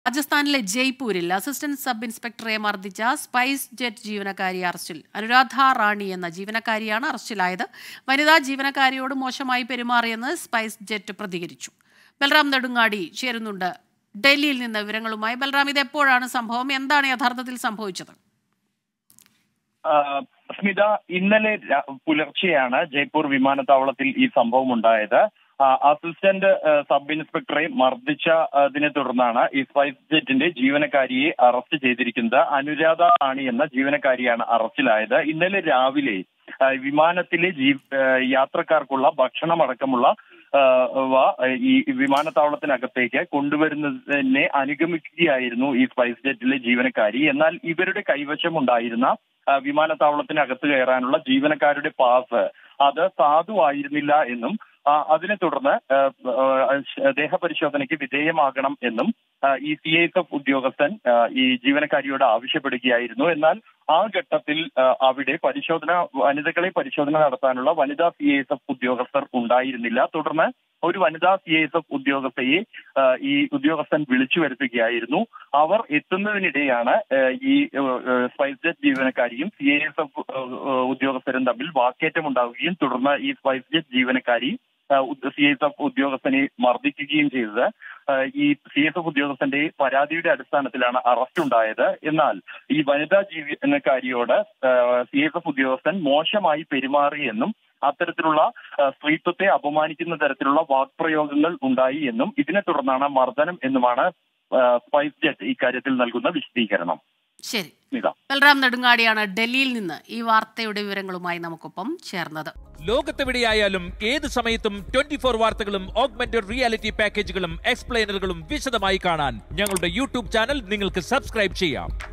രാജസ്ഥാനിലെ ജയ്പൂരിൽ assistant sub ഇൻസ്പെക്ടറെ മർദ്ദിച്ച സ്പൈസ് ജെറ്റ് ജീവനക്കാരി അറസ്റ്റിൽ അനുരാധ റാണി എന്ന ജീവനക്കാരിയാണ് അറസ്റ്റിലായത് വനിതാ ജീവനക്കാരിയോട് മോശമായി പെരുമാറിയെന്ന് സ്പൈസ് ജെറ്റ് പ്രതികരിച്ചു ബൽറാം നെടുങ്ങാടി ചേരുന്നുണ്ട് ഡൽഹിയിൽ നിന്ന് വിവരങ്ങളുമായി ബൽറാം ഇത് എപ്പോഴാണ് സംഭവം എന്താണ് യഥാർത്ഥത്തിൽ സംഭവിച്ചത് ആ, സ്മിത ഇന്നലെ ര- പുലർച്ചെയാണ് ജയ്പൂർ വിമാനത്താവളത്തിൽ ഈ സംഭവം ഉണ്ടായത് ആ, അസിസ്റ്റന്റ് ആ, സബ് ഇൻസ്പെക്ടറെ മർദ്ദിച്ചതിനെ തുടർന്നാണ് ഈ സ്പൈസ് ജെറ്റിന്റെ ജീവനക്കാരിയെ അറസ്റ്റ് ചെയ്തിരിക്കുന്നത് അനുരാധ റാണി എന്ന ജീവനക്കാരിയാണ് അറസ്റ്റിലായത് ഇന്നലെ രാവിലെ ആ, വിമാനത്തിലെ ജീ- ആ, യാത്രക്കാർക്കുള്ള ഭക്ഷണമടക്കമുള്ള ആ, വ ഈ വിമാനത്താവളത്തിനകത്തേക്ക് കൊണ്ടുവരുന്നതിനെ അനുഗമിക്കുകയായിരുന്നു ഈ സ്പൈസ് ജെറ്റിലെ ജീവനക്കാരി എന്നാൽ ഇവരുടെ കൈവശമുണ്ടായിരുന്ന ആ, വിമാനത്താവളത്തിനകത്ത് കയറാനുള്ള ജീവനക്കാരുടെ പാസ് അത് സാധുവായിരുന്നില്ല എന്നും ആ, അതിനെ തുടർന്ന് ആ, ആ, ദേഹപരിശോധനയ്ക്ക് വിധേയമാകണം എന്നും ആ, ഈ സി എസ് എഫ് ഉദ്യോഗസ്ഥൻ ആ, ഈ ജീവനക്കാരിയോട് ആവശ്യപ്പെടുകയായിരുന്നു എന്നാൽ ആ ഘട്ടത്തിൽ ആ, അവിടെ പരിശോധന വനിതകളെ പരിശോധന നടത്താനുള്ള വനിതാ സി എസ് എഫ് ഉദ്യോഗസ്ഥർ ഉണ്ടായിരുന്നില്ല തുടർന്ന് ഒരു വനിതാ സി എസ് എഫ് ഉദ്യോഗസ്ഥയെ ആ, ഈ ഉദ്യോഗസ്ഥൻ വിളിച്ചു വരുത്തുകയായിരുന്നു അവർ എത്തുന്നതിനിടെയാണ് ആ, ഈ ആ, ആ, spice jet ജീവനക്കാരിയും C S F ഉദ്യോഗസ്ഥരും തമ്മിൽ വാക്കേറ്റം ഉണ്ടാവുകയും തുടർന്ന് ഈ spice jet ജീവനക്കാരി C S F ഉദ്യോഗസ്ഥനെ മർദ്ദിക്കുകയും ചെയ്തത് ആ, ഈ സി എസ് എഫ് ഉദ്യോഗസ്ഥന്റെ പരാതിയുടെ അടിസ്ഥാനത്തിലാണ് അറസ്റ്റ് ഉണ്ടായത് എന്നാൽ ഈ വനിതാ ജീവനക്കാരിയോട് സി എസ് എഫ് ഉദ്യോഗസ്ഥൻ മോശമായി പെരുമാറിയെന്നും അത്തരത്തിലുള്ള ആ, സ്ത്രീത്വത്തെ അപമാനിക്കുന്ന തരത്തിലുള്ള വാക്പ്രയോഗങ്ങൾ ഉണ്ടായി എന്നും ഇതിനെ തുടർന്നാണ് മർദ്ദനം എന്നുമാണ് ആ, സ്പൈസ് ജെറ്റ് ഇക്കാര്യത്തിൽ നൽകുന്ന വിശദീകരണം ശരി സ്മിത ബൽറാം നെടുങ്ങാടിയാണ് ഡൽഹിയിൽ നിന്ന് ഈ വാർത്തയുടെ വിവരങ്ങളുമായി നമുക്കൊപ്പം ചേർന്നത് ലോകത്തെവിടെയായാലും ഏത് സമയത്തും ട്വന്റി ഫോർ വാർത്തകളും ഓഗ്മെന്റഡ് റിയാലിറ്റി പാക്കേജുകളും എക്സ്പ്ലെയിനറുകളും വിശദമായി കാണാൻ ഞങ്ങളുടെ യൂട്യൂബ് ചാനൽ നിങ്ങൾക്ക് സബ്സ്ക്രൈബ് ചെയ്യാം